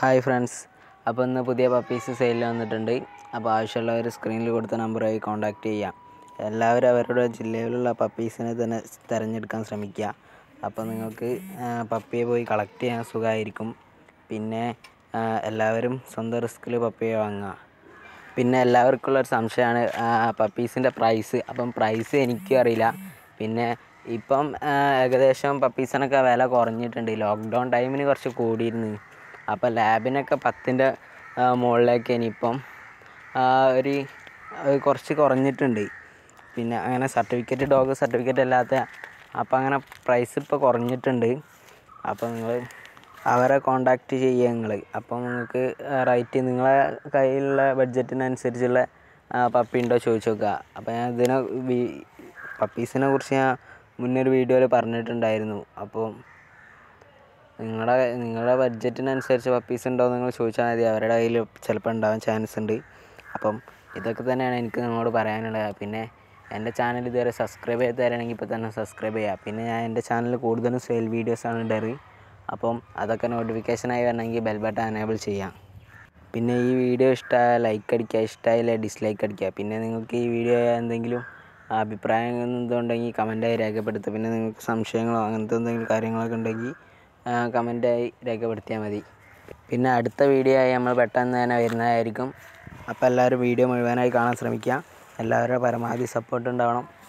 hi friends അപ്പോൾ ഇന്ന് പുതിയ പപ്പീസ് സെയിലിൽ വന്നിട്ടുണ്ട് അപ്പോൾ ആവശ്യമുള്ളവർ സ്ക്രീനിൽ കൊടുത്ത നമ്പറുമായി കോൺടാക്റ്റ് ചെയ്യാം എല്ലാവരും അവരുടെ ജില്ലയിലുള്ള പപ്പീസിനെ തന്നെ തിരഞ്ഞെടുക്കാൻ ശ്രമിക്കുക അപ്പോൾ നിങ്ങൾക്ക് ആ, പപ്പിയെ പോയി കളക്ട് ചെയ്യാൻ സുഖമായിരിക്കും പിന്നെ ആ, എല്ലാവരും സ്വന്തം റിസ്കിൽ പപ്പിയെ വാങ്ങുക പിന്നെ എല്ലാവർക്കും ഉള്ളൊരു സംശയമാണ് പപ്പീസിൻ്റെ പ്രൈസ് അപ്പം പ്രൈസ് എനിക്കും അറിയില്ല പിന്നെ ഇപ്പം ആ, ഏകദേശം പപ്പീസിനൊക്കെ വില കുറഞ്ഞിട്ടുണ്ട് ലോക്ക്ഡൗൺ ടൈമിന് കുറച്ച് കൂടിയിരുന്നു അപ്പോൾ ലാബിനൊക്കെ പത്തിൻ്റെ മുകളിലേക്ക് ഇനിയിപ്പം ആ, ഒരു ഒരു കുറച്ച് കുറഞ്ഞിട്ടുണ്ട് പിന്നെ അങ്ങനെ സർട്ടിഫിക്കറ്റ് ഡോഗ് സർട്ടിഫിക്കറ്റ് അല്ലാത്ത അപ്പോൾ അങ്ങനെ പ്രൈസ് ഇപ്പോൾ കുറഞ്ഞിട്ടുണ്ട് അപ്പോൾ നിങ്ങൾ അവരെ കോണ്ടാക്റ്റ് ചെയ്യുക നിങ്ങൾ അപ്പം നിങ്ങൾക്ക് റേറ്റ് നിങ്ങളെ കയ്യിലുള്ള ബഡ്ജറ്റിനനുസരിച്ചുള്ള പപ്പി ഉണ്ടോ ചോദിച്ചു നോക്കുക അപ്പോൾ ഞാൻ ഇതിനെ വി- പപ്പീസിനെ കുറിച്ച് ഞാൻ മുന്നൊരു വീഡിയോയിൽ പറഞ്ഞിട്ടുണ്ടായിരുന്നു അപ്പോൾ നിങ്ങളുടെ നിങ്ങളുടെ ബഡ്ജറ്റിനനുസരിച്ച് പപ്പീസ് ഉണ്ടോ എന്ന് നിങ്ങൾ ചോദിച്ചാൽ മതി അവരുടെ കയ്യിൽ ചിലപ്പോൾ ഉണ്ടാവാൻ ചാൻസ് ഉണ്ട് അപ്പം ഇതൊക്കെ തന്നെയാണ് എനിക്ക് നിങ്ങളോട് പറയാനുള്ളത് പിന്നെ എൻ്റെ ചാനൽ ഇതുവരെ സബ്സ്ക്രൈബ് ചെയ്ത് തരാണെങ്കിൽ ഇപ്പോൾ തന്നെ സബ്സ്ക്രൈബ് ചെയ്യുക പിന്നെ ഞാൻ എൻ്റെ ചാനൽ കൂടുതലും സെയിൽ വീഡിയോസാണ് ഇടാറ് അപ്പം അതൊക്കെ നോട്ടിഫിക്കേഷനായി വരണമെങ്കിൽ ബെൽ ബട്ടൺ എനേബിൾ ചെയ്യാം പിന്നെ ഈ വീഡിയോ ഇഷ്ടമായ ലൈക്ക് അടിക്കുക ഇഷ്ടമായില്ല ഡിസ്ലൈക്ക് അടിക്കുക പിന്നെ നിങ്ങൾക്ക് ഈ വീഡിയോ എന്തെങ്കിലും അഭിപ്രായങ്ങൾ എന്തുണ്ടെങ്കിൽ കമൻറ്റായി രേഖപ്പെടുത്തുക പിന്നെ നിങ്ങൾക്ക് സംശയങ്ങളോ അങ്ങനത്തെ എന്തെങ്കിലും കാര്യങ്ങളൊക്കെ ഉണ്ടെങ്കിൽ കമൻറ്റായി രേഖപ്പെടുത്തിയാൽ മതി പിന്നെ അടുത്ത വീഡിയോ ആയി നമ്മൾ പെട്ടെന്ന് തന്നെ വരുന്നതായിരിക്കും അപ്പോൾ എല്ലാവരും വീഡിയോ മുഴുവനായി കാണാൻ ശ്രമിക്കുക എല്ലാവരുടെ പരമാവധി സപ്പോർട്ട് ഉണ്ടാവണം